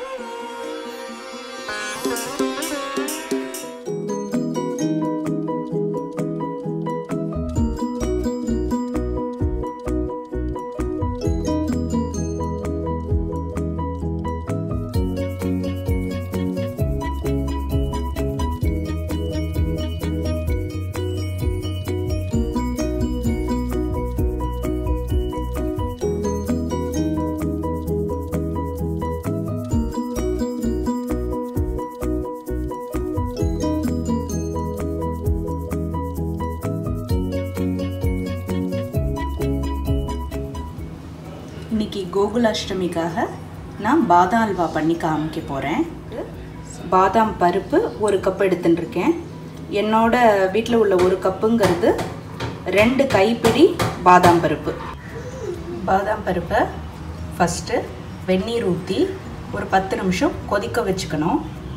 இன்னைக்கு கோகுலாஷ்டமிக்காக நான் பாதாம் அல்வா பண்ணி காமிக்க போகிறேன் பாதாம் பருப்பு ஒரு கப் எடுத்துட்டுருக்கேன் என்னோட வீட்டில் உள்ள ஒரு கப்புங்கிறது ரெண்டு கைப்பிடி பாதாம் பருப்பு பாதாம் பருப்பை ஃபஸ்ட்டு வெந்நீர் ஊற்றி ஒரு பத்து நிமிஷம் கொதிக்க வச்சுக்கணும்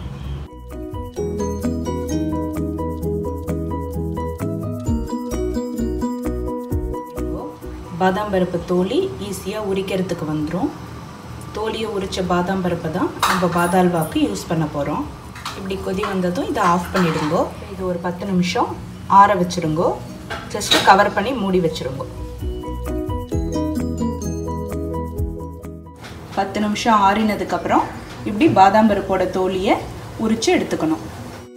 பாதாம் பருப்பு தோலி ஈஸியாக உரிக்கிறதுக்கு வந்துடும் தோலியை உரித்த பாதாம் பருப்பை தான் நம்ம பாதால்வாக்கு யூஸ் பண்ண போகிறோம் இப்படி கொதி வந்ததும் இதை ஆஃப் பண்ணிடுங்கோ இது ஒரு பத்து நிமிஷம் ஆற வச்சுருங்கோ ஜஸ்ட்டு கவர் பண்ணி மூடி வச்சுருங்கோ பத்து நிமிஷம் ஆறினதுக்கப்புறம் இப்படி பாதாம் பருப்போட தோலியை உரித்து எடுத்துக்கணும்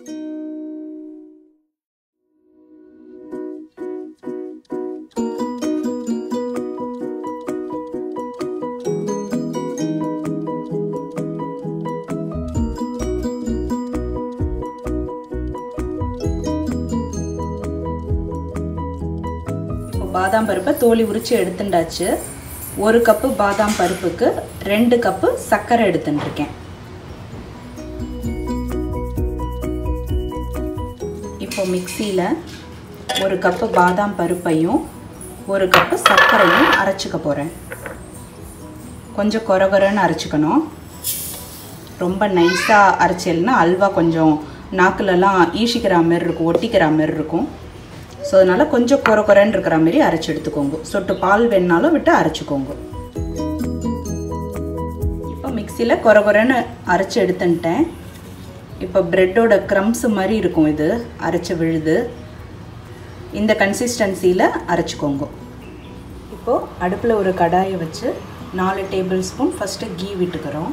பாதாம் பருப்பை தோலி உரித்து எடுத்துட்டாச்சு ஒரு கப்பு பாதாம் பருப்புக்கு ரெண்டு கப்பு சர்க்கரை எடுத்துட்டுருக்கேன் இப்போ மிக்சியில் ஒரு கப்பு பாதாம் பருப்பையும் ஒரு கப்பு சர்க்கரையும் அரைச்சிக்க போகிறேன் கொஞ்சம் கொரகொரன்னு அரைச்சிக்கணும் ரொம்ப நைஸாக அரைச்சல்னா அல்வா கொஞ்சம் நாக்குலலாம் ஈசிக்கிற மாதிரி இருக்கும் ஒட்டிக்கிற மாதிரி இருக்கும் ஸோ அதனால் கொஞ்சம் குறை குறைன்னு இருக்கிற மாதிரி அரைச்சி எடுத்துக்கோங்க சொட்டு பால் வேணாலும் விட்டு அரைச்சிக்கோங்க இப்போ மிக்சியில் குறை குறைன்னு அரைச்சி எடுத்துன்ட்டேன் இப்போ ப்ரெட்டோட க்ரம்ஸ் மாதிரி இருக்கும் இது அரைச்சி விழுது இந்த கன்சிஸ்டன்சியில் அரைச்சிக்கோங்க இப்போது அடுப்பில் ஒரு கடாயை வச்சு நாலு டேபிள் ஸ்பூன் ஃபஸ்ட்டு கீ விட்டுக்கிறோம்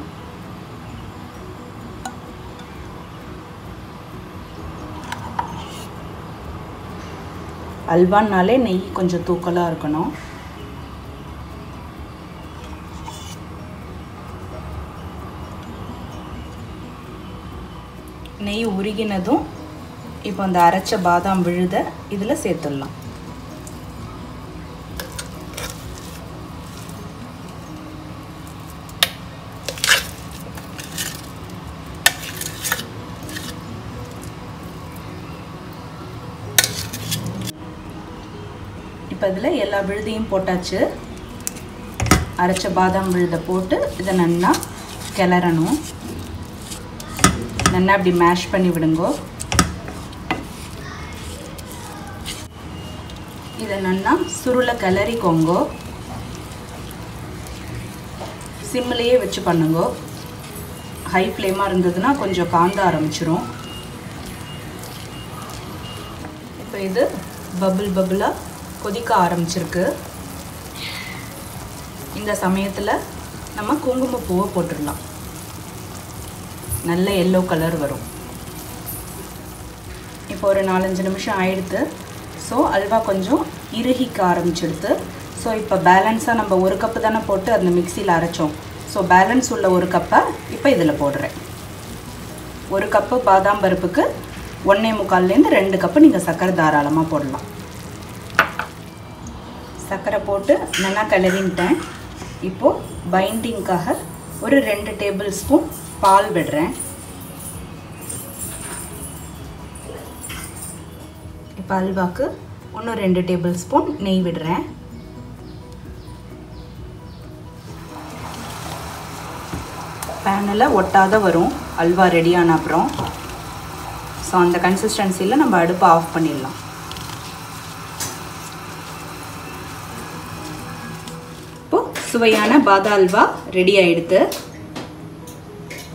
அல்வான்னாலே நெய் கொஞ்சம் தூக்கலாக இருக்கணும் நெய் உருகினதும் இப்போ அந்த அரைச்ச பாதாம் விழுத இதில் சேர்த்துடலாம் இப்போ இதில் எல்லா விழுதையும் போட்டாச்சு அரைச்ச பாதாம் விழுதை போட்டு இதை நல்லா கிளறணும் நல்லா அப்படி மேஷ் பண்ணி விடுங்கோ இதை நல்லா சுருளை கிளறிக்கோங்கோ சிம்மிலேயே வச்சு பண்ணுங்கோ ஹை ஃப்ளேமாக இருந்ததுன்னா கொஞ்சம் காந்த ஆரம்பிச்சிரும் இப்போ இது பபுள் பபுளாக கொதிக்க ஆரம்பிச்சிருக்கு இந்த சமயத்தில் நம்ம குங்குமப்பூவை போட்டுடலாம் நல்ல எல்லோ கலர் வரும் இப்போ ஒரு நாலஞ்சு நிமிஷம் ஆயிடுத்து ஸோ அல்வா கொஞ்சம் இறுகிக்க ஆரம்பிச்சிடுது ஸோ இப்போ பேலன்ஸாக நம்ம ஒரு கப்பு தானே போட்டு அந்த மிக்சியில் அரைச்சோம் ஸோ பேலன்ஸ் உள்ள ஒரு கப்பை இப்போ இதில் போடுறேன் ஒரு கப்பு பாதாம் பருப்புக்கு ஒன்றே முக்கால்லேருந்து ரெண்டு கப்பு நீங்கள் சர்க்கரை தாராளமாக போடலாம் சர்க்கரை போட்டு நல்லா கிளறின்ட்டேன் இப்போது பைண்டிங்க்காக ஒரு ரெண்டு டேபிள் ஸ்பூன் பால் விடுறேன் இப்போ அல்வாக்கு இன்னும் ரெண்டு டேபிள் ஸ்பூன் நெய் விடுறேன் பேனில் ஒட்டாத வரும் அல்வா ரெடியான அப்புறம் ஸோ அந்த கன்சிஸ்டன்சியில் நம்ம அடுப்பை ஆஃப் பண்ணிடலாம் இப்போது சுவையான பாதா அல்வா ரெடி ஆகிடுது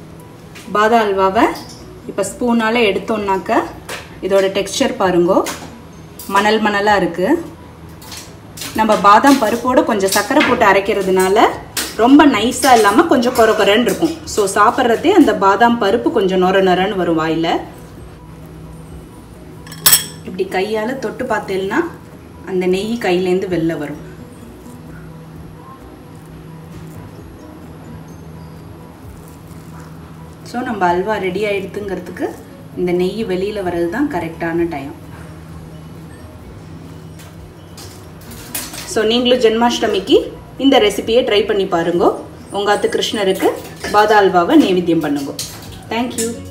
பாதாம் அல்வாவை இப்போ ஸ்பூனால் எடுத்தோம்னாக்க இதோட டெக்ஸ்சர் பாருங்கோ மணல் மணலாக இருக்குது நம்ம பாதாம் பருப்போடு கொஞ்சம் சர்க்கரை போட்டு அரைக்கிறதுனால ரொம்ப நைஸாக இல்லாமல் கொஞ்சம் கொர கொரன்னு இருக்கும் ஸோ சாப்பிட்றதே அந்த பாதாம் பருப்பு கொஞ்சம் நொர நொரன்னு வரும் வாயில் இப்படி கையால் தொட்டு பார்த்தேன்னா அந்த நெய் கையிலேருந்து வெளில வரும் ஸோ நம்ம அல்வா ரெடி ஆகிடுதுங்கிறதுக்கு இந்த நெய் வெளியில் வர்றது தான் கரெக்டான டைம் ஸோ நீங்களும் ஜென்மாஷ்டமிக்கு இந்த ரெசிபியை ட்ரை பண்ணி பாருங்க உங்கள் அத்து கிருஷ்ணருக்கு பாதா அல்வாவை நைவேத்தியம் பண்ணுங்க தேங்க்யூ